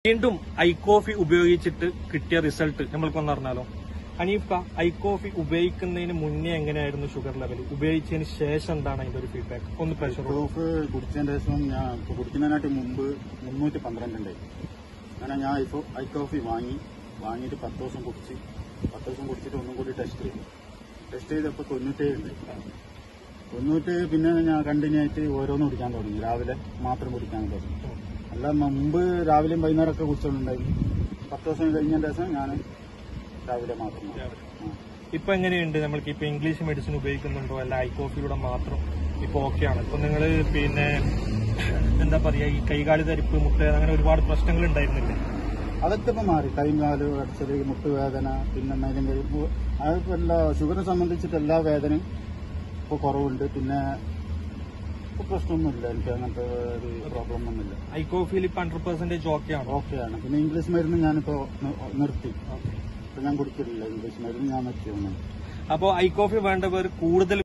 വീണ്ടും I coffee ഉപയോഗിച്ചിട്ട് കിട്ടിയ റിസൾട്ട് നമ്മൾക്കൊന്ന് അറിഞ്ഞാലോ ഹനീഫ ഐ കോഫി ഉപയോഗിക്കുന്നതിന് മുന്നേ എങ്ങനെയായിരുന്നു ഷുഗർ ലെവൽ ഉപയോഗിച്ചതിന് ശേഷം എന്താണ് അതിന്റെ ഒരു ഫീഡ്ബാക്ക് ഒന്ന് പ്രഷർ കോഫ് കുടിച്ചതിന് ശേഷം ഞാൻ ഇപ്പൊ കുടിക്കുന്നതിനായിട്ട് മുമ്പ് മുന്നൂറ്റി പന്ത്രണ്ട് ഉണ്ടായി അങ്ങനെ ഞാൻ ഐഫോ ഐ കോഫി വാങ്ങി വാങ്ങിയിട്ട് പത്ത് ദിവസം കുടിച്ച് പത്ത് ദിവസം കുടിച്ചിട്ട് ഒന്നും കൂടി ടെസ്റ്റ് ചെയ്തു ടെസ്റ്റ് ചെയ്തപ്പോൾ തൊണ്ണൂറ്റേഴ് ഉണ്ട് തൊണ്ണൂറ്റേഴ് പിന്നെ ഞാൻ കണ്ടിന്യൂ ആയിട്ട് ഓരോന്ന് കുടിക്കാൻ തുടങ്ങി രാവിലെ മാത്രം കുടിക്കാൻ തുടങ്ങി അല്ല മുമ്പ് രാവിലെയും വൈകുന്നേരമൊക്കെ കുടിച്ചോണ്ടുണ്ടായി പത്ത് ദിവസം കഴിഞ്ഞതിന് ശേഷം ഞാൻ രാവിലെ മാത്രം ആ. ഇപ്പൊ എങ്ങനെയുണ്ട് നമ്മൾക്ക് ഇപ്പൊ ഇംഗ്ലീഷ് മെഡിസിൻ ഉപയോഗിക്കുന്നുണ്ടോ അല്ല ഐ കോഫിയുടെ മാത്രം ഇപ്പൊ ഓക്കെയാണ് ഇപ്പൊ നിങ്ങൾ പിന്നെ എന്താ പറയാ ഈ കൈകാല് തരിപ്പ് മുട്ട അങ്ങനെ ഒരുപാട് പ്രശ്നങ്ങൾ ഉണ്ടായിരുന്നില്ലേ അതൊക്കെ ഇപ്പൊ മാറി കൈയും കാല് അടച്ചല് മുട്ടുവേദന പിന്നെ മേലും കൈ അതിപ്പോ എല്ലാ ഷുഗറിനെ സംബന്ധിച്ചിട്ട് എല്ലാ വേദനയും ഇപ്പൊ കുറവുണ്ട് പിന്നെ ഇപ്പൊ പ്രശ്നമൊന്നുമില്ല എനിക്ക് അങ്ങനത്തെ ഒരു പ്രോബ്ലം ഒന്നുമില്ല ഐ കോഫിയിൽ ഇപ്പൊ ഹൺഡ്രഡ് പെർസെന്റേജ് ഓക്കെയാണോ ഓക്കെയാണ് പിന്നെ ഇംഗ്ലീഷ് മരുന്ന് ഞാനിപ്പോ നി- നിർത്തി ഇപ്പൊ ഞാൻ കുടിക്കലില്ല ഇംഗ്ലീഷ് മരുന്ന് ഞാൻ നിർത്തി ഒന്നും അപ്പോ ഐ കോഫി വേണ്ടവർ കൂടുതൽ